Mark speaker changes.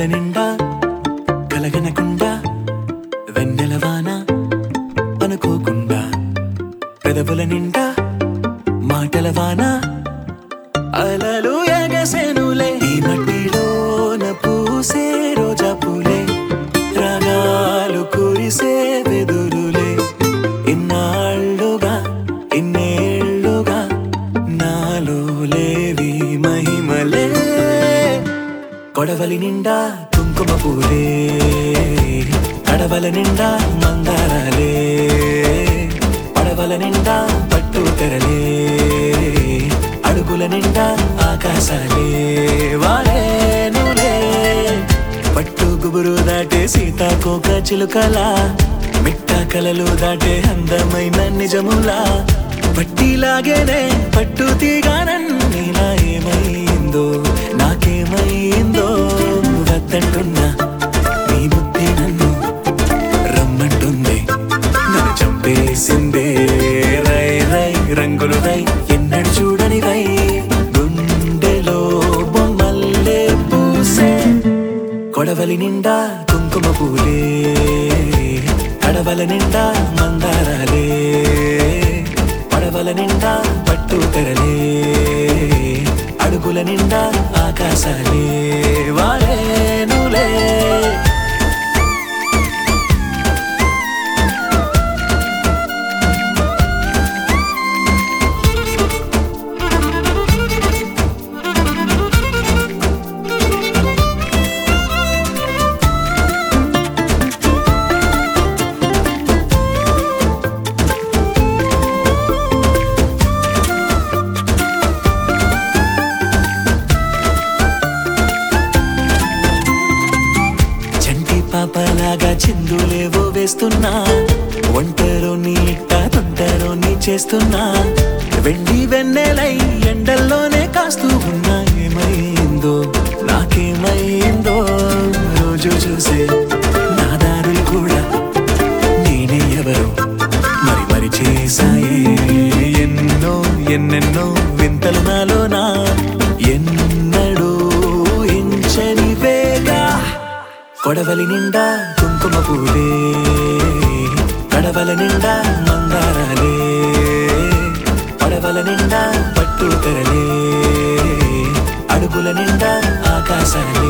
Speaker 1: కడవల నిండా కలగనకుండా వెన్నెలవాన అనుకోకుండా పెదవుల నిండా మాటల వాన అలలు ఎగసెనులే ఈ మట్టిలోన పూసే రోజా పూలే రాగాలు కురిసే వెదురులే ఇన్నాళ్ళుగా ఇన్నేళ్ళుగా నాలో లేవి మహిమలే కొడవలి నిండా కుంకుమ పూలే కడవల నిండా మందారాలే పడవల నిండా పట్టు తెరలే అడుగుల నిండా ఆకాశాలే వాడేనులే పట్టు గుబురు దాటే సీతాకోక చిలుకలా మిట్ట కలలు దాటే అందమైన నిజములా పట్టిలాగేనే పట్టు తీగానన్నీలా ఏమైందో నాకేమైందో వద్దంటున్నా నీ బుద్ధి నన్ను రమ్మంటుంది నన్ను చంపేసిందే రై రై రంగులు రై ఎన్నడు చూడని రై గుండెలో బొమ్మల్లే పూసే కొడవలి నిండా కుంకుమ పూలే కడవల నిండా మందారాలే పడవల నిండా పట్టు తెరలే అడుగుల నిండా ఆకాశాలే వాడేనులే చంటి పాపలాగా చిందులేవో వేస్తున్నా ఒంటరో నీ ఇట్ట తొంటరో నీ చేస్తున్నా వెండి వెన్నెలై ఎండల్లోనే కాస్తూ ఉన్నా ఏమైందో నాకేమైందో రోజు చూసే నా దారులు కూడా నేనే ఎవరో మరి మరి చేశాయే ఎన్నో ఎన్నెన్నో వింతలు నాలోనా ఎన్నడూ ఎంచని వేగా కొడవలి నిండా కుంకుమ పూలే కడవల నిండా మందారాలే పడవల నిండా పట్టు తెరలే అడుగుల నిండా ఆకాశాలే